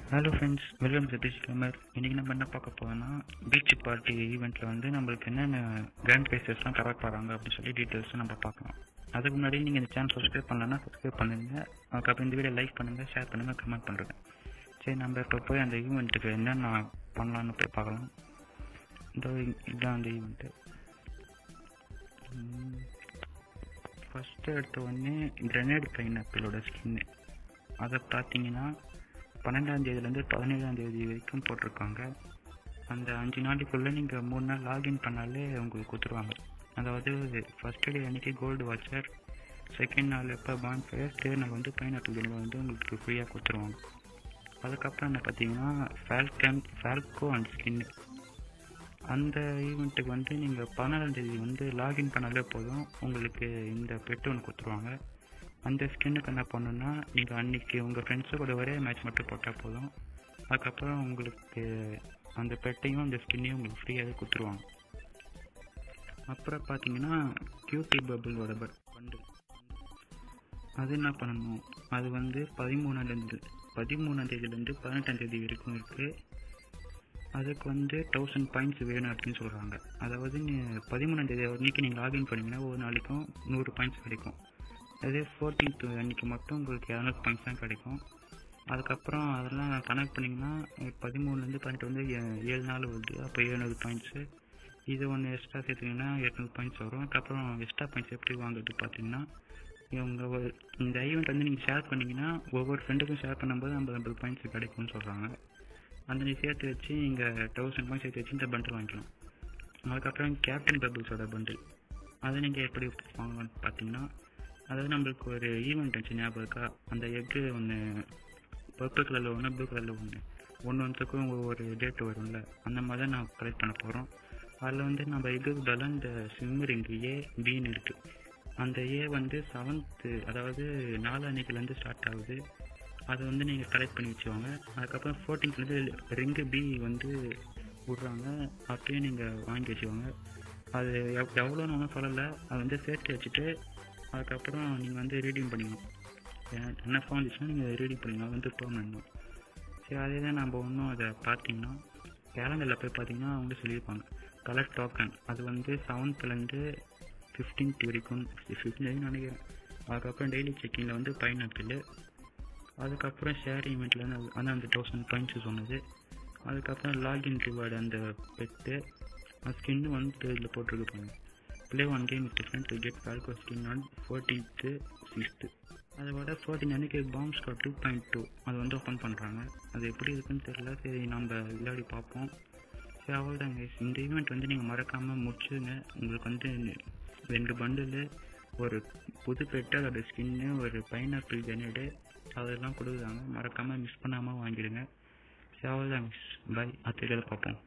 hello friends welcome to beach gamer இன்றைக்கி நம்ம என்ன பார்க்க போகிறோம்னா பீச் பார்ட்டி ஈவெண்ட்டில் வந்து நம்மளுக்கு என்னென்ன கிராண்ட் ப்ரைஸஸ்லாம் கவர் போகிறாங்க அப்படின்னு சொல்லி டீட்டெயில்ஸ் நம்ம பார்க்கலாம் அதுக்கு முன்னாடி நீங்கள் இந்த சேனல் சப்ஸ்கிரைப் பண்ணலன்னா சப்ஸ்கிரைப் பண்ணுங்கள் அதுக்கப்புறம் இந்த வீடியோ லைக் பண்ணுங்கள் ஷேர் பண்ணுங்கள் கமெண்ட் பண்ணுறேன் சரி நம்ம இப்போ போய் அந்த ஈவெண்ட்டுக்கு என்னென்ன பண்ணலான்னு போய் பார்க்கலாம் இந்த இதுதான் அந்த ஈவெண்ட்டு ஃபஸ்ட்டு எடுத்த உடனே கிரனேட் பைனாப்பிளோட ஸ்கின்னு அதை பார்த்தீங்கன்னா பன்னெண்டாம் தேதியிலேருந்து பதினேழாம் தேதி வரைக்கும் போட்டிருக்காங்க அந்த அஞ்சு நாளைக்குள்ளே நீங்கள் மூணு நாள் லாகின் பண்ணாலே உங்களுக்கு கொடுத்துருவாங்க அதாவது ஃபஸ்ட்டு டே அன்றைக்கி கோல்டு வாட்சர் செகண்ட் நாள் எப்போ பான் ஃபயர் தேர்ட் நாள் வந்து பைனாப்பிள் கேமில் வந்து உங்களுக்கு ஃப்ரீயாக கொடுத்துருவாங்க அதுக்கப்புறம் என்ன பார்த்தீங்கன்னா ஃபால்கன் ஃபால்கோ அண்ட் ஸ்கின்னு அந்த ஈவெண்ட்டுக்கு வந்து நீங்கள் பதினாலாம் தேதி வந்து லாகின் பண்ணாலே போதும் உங்களுக்கு இந்த பெட்டு ஒன்று கொடுத்துருவாங்க அந்த ஸ்கின்னுக்கு என்ன பண்ணணும்னா நீங்கள் அன்றைக்கி உங்கள் ஃப்ரெண்ட்ஸு கூட ஒரே மேட்ச் மட்டும் போட்டால் போதும் அதுக்கப்புறம் உங்களுக்கு அந்த பெட்டையும் அந்த ஸ்கின்னையும் உங்களுக்கு ஃப்ரீயாகவே கொடுத்துருவாங்க அப்புறம் பார்த்தீங்கன்னா கியூட்டி பபிளோட பண்டு அது என்ன பண்ணணும் அது வந்து பதிமூணாந்தேதி பதிமூணாம் தேதியிலேருந்து பதினெட்டாம் தேதி வரைக்கும் இருக்குது அதுக்கு வந்து தௌசண்ட் பாயிண்ட்ஸ் வேணும் அப்படின்னு சொல்கிறாங்க அதாவது பதிமூணாம் தேதி அன்றைக்கி நீங்கள் லாகின் பண்ணிங்கன்னா ஒரு நாளைக்கும் நூறு பாயிண்ட்ஸ் கிடைக்கும் அதே ஃபோர்டீன்த் அன்றைக்கி மட்டும் உங்களுக்கு இரநூறு பாயிண்ட்ஸ் தான் கிடைக்கும் அதுக்கப்புறம் அதெல்லாம் கனெக்ட் பண்ணிங்கன்னா பதிமூணுலேருந்து பதினெட்டு வந்து ஏழு நாள் வருது அப்போ ஏழ்நூறு பாயிண்ட்ஸு இது ஒன்று எக்ஸ்ட்ரா சேர்த்திங்கன்னா எட்நூறு பாயிண்ட்ஸ் வரும் அதுக்கப்புறம் எக்ஸ்ட்ரா பாயிண்ட்ஸ் எப்படி வாங்குறது பார்த்தீங்கன்னா இவங்க இந்த ஈவெண்ட் வந்து நீங்கள் ஷேர் பண்ணிங்கன்னா ஒவ்வொரு ஃப்ரெண்டுக்கும் ஷேர் பண்ணும்போது ஐம்பது ஐம்பது பாயிண்ட்ஸ் கிடைக்கும்னு சொல்கிறாங்க அந்த நீ சேர்த்து வச்சு நீங்கள் தௌசண்ட் பாயிண்ட்ஸ் சேர்த்து வச்சு இந்த பண்டில் வாங்கிக்கலாம் அதுக்கப்புறம் கேப்டன் பபிள்ஸோட பண்டில் அதை நீங்கள் எப்படி வாங்கலாம்னு பார்த்தீங்கன்னா அதாவது நம்மளுக்கு ஒரு ஈவெண்ட் இருந்துச்சு ஞாபகம் இருக்கா அந்த எக்கு ஒன்று பர்பிள் கலரில் ஒன்று ப்ளூ கலரில் ஒன்று ஒன்று ஒன்றுத்துக்கும் ஒவ்வொரு டேட் வரும்ல அந்த மாதிரி தான் நான் கலெக்ட் பண்ண போகிறோம் அதில் வந்து நம்ம எக்கு பதிலாக இந்த சிம்மரிங் ஏ பின்னு இருக்குது அந்த ஏ வந்து செவன்த்து அதாவது நாலு அன்னைக்குலேருந்து ஸ்டார்ட் ஆகுது அதை வந்து நீங்கள் கலெக்ட் பண்ணி வச்சுவாங்க அதுக்கப்புறம் ஃபோர்டீன்த்லேருந்து ரிங்கு பி வந்து விட்றாங்க அப்படியே நீங்கள் வாங்கி வச்சுக்கோங்க அது எவ் எவ்வளோன்னு ஒன்றும் சொல்லலை அதை வந்து சேர்த்து வச்சுட்டு அதுக்கப்புறம் நீங்கள் வந்து ரீடிங் பண்ணிக்கணும் என்ன வந்துச்சுன்னா நீங்கள் ரீடிங் பண்ணிக்கலாம் வந்து பெர்மனண்ட் சரி அதே தான் நம்ம ஒன்றும் அதை பார்த்தீங்கன்னா கேலண்டரில் போய் பார்த்தீங்கன்னா அவங்க சொல்லியிருப்பாங்க கலர் டோக்கன் அது வந்து செவன்த்துலேருந்து ஃபிஃப்டீன்த் வரைக்கும் ஃபிஃப்டீன் வரைக்கும் நினைக்கிறேன் அதுக்கப்புறம் டெய்லி செக்கிங்கில் வந்து பைனாப்பிள் அதுக்கப்புறம் ஷேர் ஈவெண்ட்டில் வந்து அந்த அந்த தௌசண்ட் பாயிண்ட்ஸ் சொன்னது அதுக்கப்புறம் லாகின் ரிவார்டு அந்த பெட்டு ஸ்கின்னு வந்து இதில் போட்டிருப்பாங்க play one game with friend to get Falco skin on fourteenth sixth அதை விட ஃபோர்டீன் அன்றைக்கி bomb squad two point two அது வந்து ஓப்பன் பண்ணுறாங்க அது எப்படி இருக்குன்னு தெரில சரி நம்ம விளையாடி பார்ப்போம் சரி அவ்வளோதாங்க இந்த ஈவெண்ட் வந்து நீங்கள் மறக்காமல் முடிச்சுங்க உங்களுக்கு வந்து ரெண்டு பண்டில் ஒரு புது பெட்டு அதோட ஸ்கின்னு ஒரு பைனாப்பிள் ஜெனேடு அதெல்லாம் கொடுக்குறாங்க மறக்காமல் மிஸ் பண்ணாமல் வாங்கிடுங்க சரி அவ்வளோதாங்க பை அடுத்த பார்ப்போம்